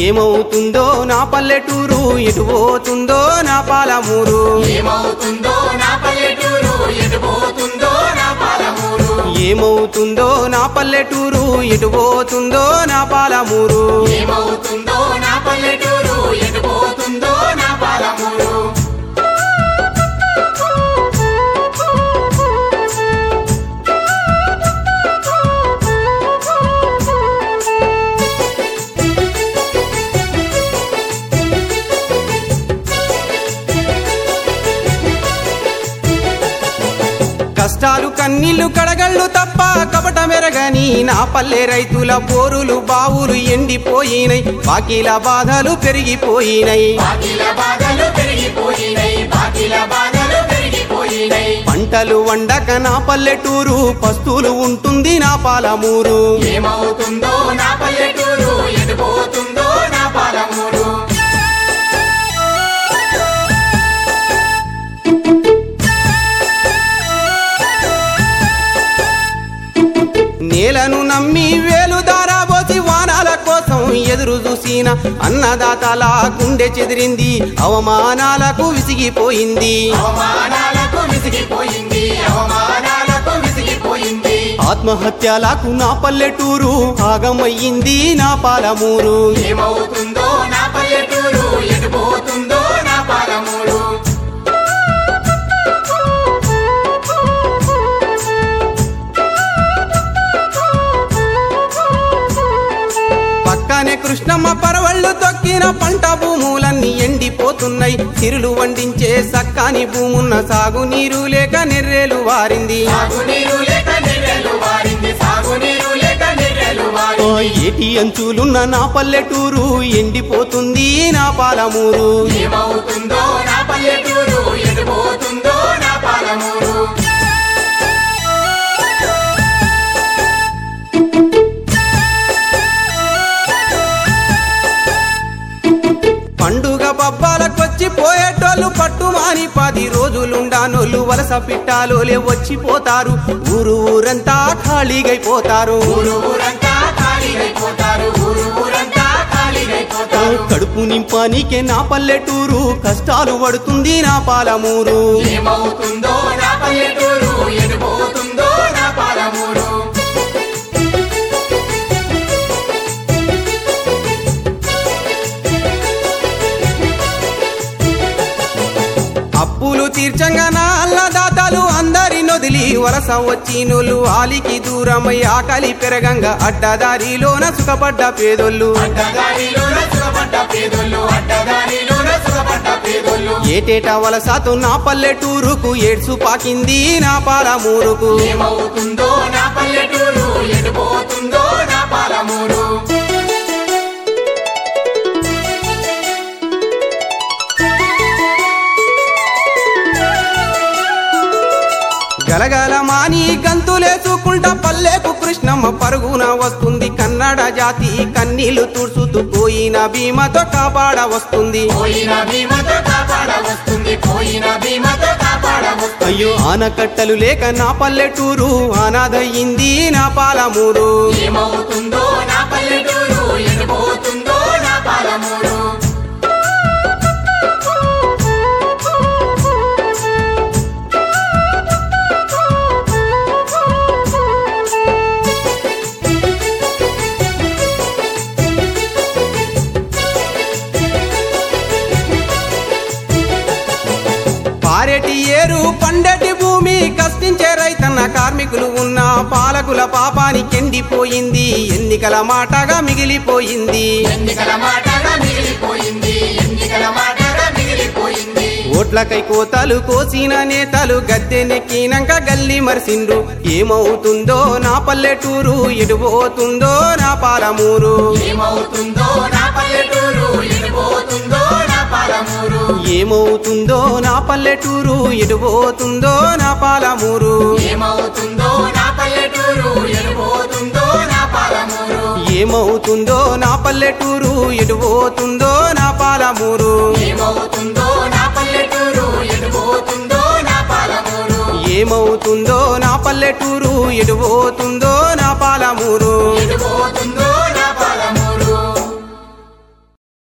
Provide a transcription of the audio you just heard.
ఏమవుతుందో నా పల్లెటూరు ఎటు పోతుందో నా పాలమూరు ఏమవుతుందో నా పల్లెటూరు ఎటుపోతుందో నా పాలమూరు ఏమవుతుందో నా పల్లెటూరు ఎటు పోతుందో నా పాలమూరు ఏమవుతుందో నా పల్లెటూరు ఎటుపోతుందో నా పాలమూరు కష్టాలు కన్నీళ్లు కడగళ్ళు తప్ప కపట మెరగని నా పల్లె రైతుల బోరులు బావులు ఎండిపోయినై బాకీల బాధలు పెరిగిపోయినై బాకీల బాధలు పెరిగిపోయినై బాకీల బాధలు పెరిగిపోయినై పంటలు వండక నా పల్లెటూరు పస్తులు ఉంటుంది నా పాలమూరు ఏమవుతుందో నా పల్లెటూరు ఎటుపోతుందో నా పాలమూరు నేలను నమ్మి వేలు దారాబోసి వానాల కోసం ఎదురు చూసిన అన్నదాతల గుండె చెదిరింది అవమానాలకు విసిగిపోయింది అవమానాలకు విసిగిపోయింది అవమానాలకు విసిగిపోయింది ఆత్మహత్యలకు నా పల్లెటూరు ఆగమయ్యింది నా పాలమూరు ఏమవుతుందో నా పల్లెటూరు ఎటుపోతుందో నా పాలమూరు పక్కనే కృష్ణమ్మ పరవళ్ళు తొక్కిన పంట భూములన్నీ ఎండిపోతున్నాయి సిరులు వండించే సక్కాని భూమున్న సాగునీరు లేక నెర్రేలు వారింది సాగునీరు లేక నెర్రెలు వారింది సాగునీరు లేక నెర్రెలు ఓ వారింది ఏటి అంచులున్న నా పల్లెటూరు ఎండిపోతుంది నా పాలమూరు ఏమవుతుందో నా పల్లెటూరు ఎటుపోతుందో నా పాలమూరు పండుగ పబ్బాలకొచ్చి పోయేటోళ్ళు పట్టుమాని పది రోజులుండానోళ్ళు వలస పిట్టాలోలే వచ్చిపోతారు ఊరు ఊరంతా ఖాళీగైపోతారు ఊరు ఊరంతా ఖాళీగైపోతారు ఊరు ఊరంతా ఖాళీగైపోతారు కడుపు నింపానికే నా పల్లెటూరు కష్టాలు పడుతుంది నా పాలమూరు ఏమవుతుందో నా పల్లెటూరు ఎటుపోతుందో నా పాలమూరు అప్పులు తీర్చంగా నా అల్లదాతలు అందరి నొదిలి వరస వచ్చినోళ్ళు ఆలికి దూరమై ఆకలి పెరగంగా అడ్డదారిలోన సుఖపడ్డ పేదోళ్ళు అడ్డదారిలోన సుఖపడ్డ పేదోళ్ళు అడ్డదారిలోన సుఖపడ్డ పేదోళ్ళు ఏటేటా వలసతో నా పల్లెటూరుకు ఏడ్సు పాకింది నా పాలమూరుకు ఏమవుతుందో నా పల్లెటూరు ఎటుపోతుందో నా పాలమూరు గలగల మాని గంతులేసుకుంటా పల్లెకు కృష్ణమ్మ పరుగున వస్తుంది కన్నడ జాతి కన్నీళ్లు తుడుచుతూ పోయిన భీమతో కాపాడ వస్తుంది పోయిన భీమతో కాపాడ వస్తుంది పోయిన భీమతో కాపాడ వస్తుంది అయ్యో ఆనకట్టలు లేక నా పల్లెటూరు అనాథయింది నా పాలమూరు ఏమవుతుందో నా పల్లెటూరు ఎటుపోతుందో నా పాలమూరు పారెటి ఏరు పండటి భూమి కష్టించే రైతన్న కార్మికులు ఉన్న పాలకుల పాపానికి ఎండిపోయింది ఎన్నికల మాటగా మిగిలిపోయింది ఎన్నికల మాటగా మిగిలిపోయింది ఎన్నికల మాటగా మిగిలిపోయింది ఓట్లకై కోతలు కోసిన నేతలు గద్దెనెక్కినాక గల్లి మరిసిండ్రు ఏమవుతుందో నా పల్లెటూరు ఎటుపోతుందో నా పాలమూరు ఏమవుతుందో నా పల్లెటూరు ఎటుపోతుందో నా పాలమూరు ఏమవుతుందో నా పల్లెటూరు ఎటుపోతుందో నా పాలమూరు ఏమవుతుందో నా పల్లెటూరు ఎటుపోతుందో నా పాలమూరు ఏమవుతుందో నా పల్లెటూరు ఎటుపోతుందో నా పాలమూరు ఏమవుతుందో నా పల్లెటూరు ఎటుపోతుందో నా పాలమూరు ఏమవుతుందో నా పల్లెటూరు ఎటుపోతుందో